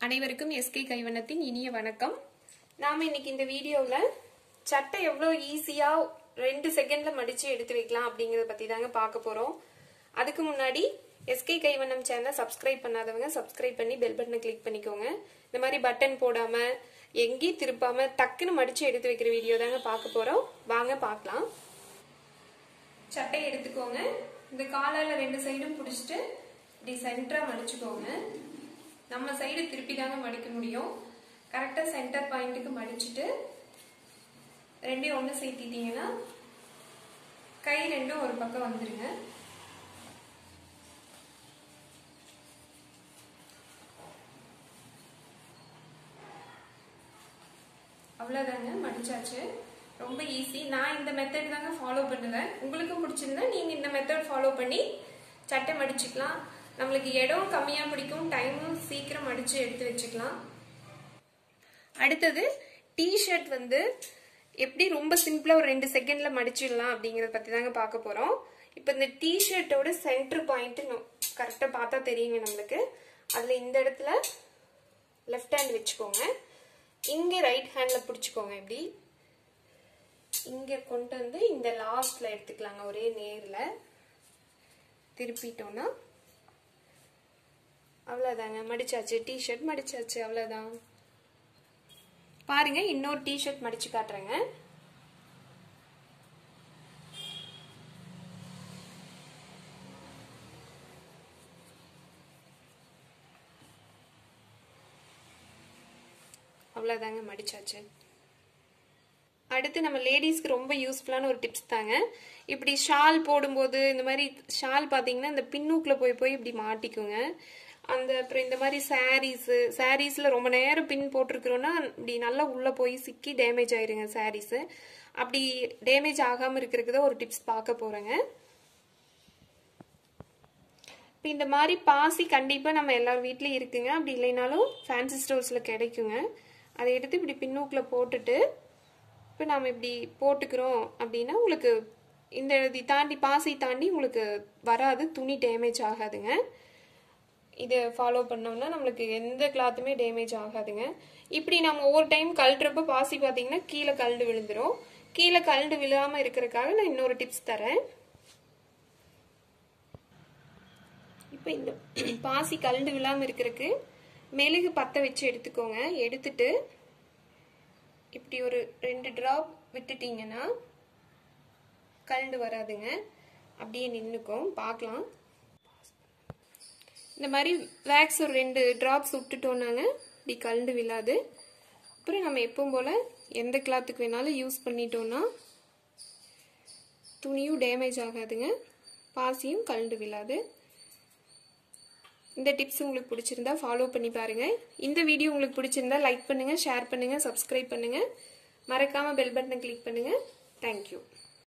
அனைவருக்கும் எஸ்கே கைவண்ணத்தின் இனிய வணக்கம் நாம இன்னைக்கு இந்த வீடியோவில் சட்டை எவ்வளோ ஈஸியா ரெண்டு செகண்ட்ல மடிச்சு எடுத்து வைக்கலாம் அப்படிங்கறத பத்தி தாங்க பார்க்க போறோம் அதுக்கு முன்னாடி எஸ்கே கைவண்ணம் சேனலை சப்ஸ்கிரைப் பண்ணாதவங்க சப்ஸ்கிரைப் பண்ணி பெல் பட்டனை கிளிக் பண்ணிக்கோங்க இந்த மாதிரி பட்டன் போடாம எங்கேயும் திருப்பாம டக்குன்னு மடிச்சு எடுத்து வைக்கிற வீடியோ தாங்க பார்க்க போறோம் வாங்க பார்க்கலாம் சட்டை எடுத்துக்கோங்க இந்த காலால ரெண்டு சைடும் பிடிச்சிட்டு இப்படி சென்டரா மடிச்சுக்கோங்க நம்ம சைடு திருப்பி தாங்க மடிக்க முடியும் கரெக்டா சென்டர் பாயிண்ட்டுக்கு மடிச்சுட்டு ரெண்டையும் ஒன்று சேர்த்திட்டீங்கன்னா கை ரெண்டும் ஒரு பக்கம் வந்துருங்க அவ்வளோதாங்க மடிச்சாச்சு ரொம்ப ஈஸி நான் இந்த மெத்தட் தாங்க ஃபாலோ பண்ணுவேன் உங்களுக்கும் பிடிச்சிருந்தா நீங்க இந்த மெத்தட் ஃபாலோ பண்ணி சட்டை மடிச்சுக்கலாம் நம்மளுக்கு இடம் கம்மியா பிடிக்கும் டைமும் சீக்கிரம் மடிச்சு எடுத்து வச்சுக்கலாம் அடுத்தது டிஷர்ட் வந்து எப்படி ரொம்ப சிம்பிளா ஒரு ரெண்டு செகண்ட்ல மடிச்சிடலாம் அப்படிங்கறத பத்தி தாங்க பார்க்க போறோம் இப்போ இந்த டிஷர்ட்டோட சென்டர் பாயிண்ட் கரெக்டா பார்த்தா தெரியுங்க நம்மளுக்கு அதுல இந்த இடத்துல லெஃப்ட் ஹேண்ட் வச்சுக்கோங்க இங்க ரைட் ஹேண்ட்ல பிடிச்சுக்கோங்க இப்படி இங்க கொண்டு வந்து இந்த லாஸ்ட்ல எடுத்துக்கலாங்க ஒரே நேர்ல திருப்பிட்டோம்னா அவ்வளவுதாங்க மடிச்சாச்சு டிஷர்ட் மடிச்சாச்சு அவ்வளவுதான் பாருங்க இன்னொரு டிஷர்ட் மடிச்சு காட்டுறேங்க அவ்வளோதாங்க மடிச்சாச்சு அடுத்து நம்ம லேடிஸ்க்கு ரொம்ப யூஸ்ஃபுல்லான ஒரு டிப்ஸ் தாங்க இப்படி ஷால் போடும்போது இந்த மாதிரி ஷால் பார்த்தீங்கன்னா இந்த பின்னூக்கில் போய் போய் இப்படி மாட்டிக்குங்க அந்த அப்புறம் இந்த மாதிரி சாரீஸு சாரீஸில் ரொம்ப நேரம் பின் போட்டிருக்கிறோன்னா இப்படி நல்லா உள்ளே போய் சிக்கி டேமேஜ் ஆயிருங்க சாரீஸு அப்படி டேமேஜ் ஆகாமல் இருக்கிறதுக்கு தான் ஒரு டிப்ஸ் பார்க்க போகிறேங்க இப்போ இந்த மாதிரி பாசி கண்டிப்பாக நம்ம எல்லார் வீட்லேயும் இருக்குங்க அப்படி இல்லைனாலும் ஃபேன்சி ஸ்டோர்ஸில் கிடைக்குங்க அதை எடுத்து இப்படி பின்னூக்கில் போட்டுட்டு இப்போ நாம் இப்படி போட்டுக்கிறோம் அப்படின்னா உங்களுக்கு இந்த இதை தாண்டி பாசி தாண்டி உங்களுக்கு வராது துணி டேமேஜ் ஆகாதுங்க இதை ஃபாலோ பண்ணோம்னா நம்மளுக்கு எந்த கிளாத்துமே டேமேஜ் ஆகாதுங்க இப்படி நம்ம ஒவ்வொரு டைம் கழட்டுறப்ப பாசி பார்த்தீங்கன்னா கீழே கழண்டு விழுந்துரும் கீழே கழண்டு விழாமல் இருக்கிறதுக்காக நான் இன்னொரு டிப்ஸ் தரேன் இப்போ இந்த பாசி கழண்டு விழாமல் இருக்கிறதுக்கு மெழுகு பற்ற வச்சு எடுத்துக்கோங்க எடுத்துட்டு இப்படி ஒரு ரெண்டு ட்ராப் விட்டுட்டீங்கன்னா கழண்டு வராதுங்க அப்படியே நின்றுக்கும் பார்க்கலாம் இந்த மாதிரி வேக்ஸ் ஒரு ரெண்டு ட்ராப்ஸ் விட்டுட்டோம்னாங்க இப்படி கழண்டு விழாது அப்புறம் நம்ம எப்பவும் போல் எந்த கிளாத்துக்கு வேணாலும் யூஸ் பண்ணிட்டோம்னா துணியும் டேமேஜ் ஆகாதுங்க பாசியும் கழண்டு விழாது இந்த டிப்ஸ் உங்களுக்கு பிடிச்சிருந்தா ஃபாலோ பண்ணி பாருங்க இந்த வீடியோ உங்களுக்கு பிடிச்சிருந்தா லைக் பண்ணுங்க ஷேர் பண்ணுங்க சப்ஸ்கிரைப் பண்ணுங்க மறக்காம பெல் பட்டனை கிளிக் பண்ணுங்க தேங்க்யூ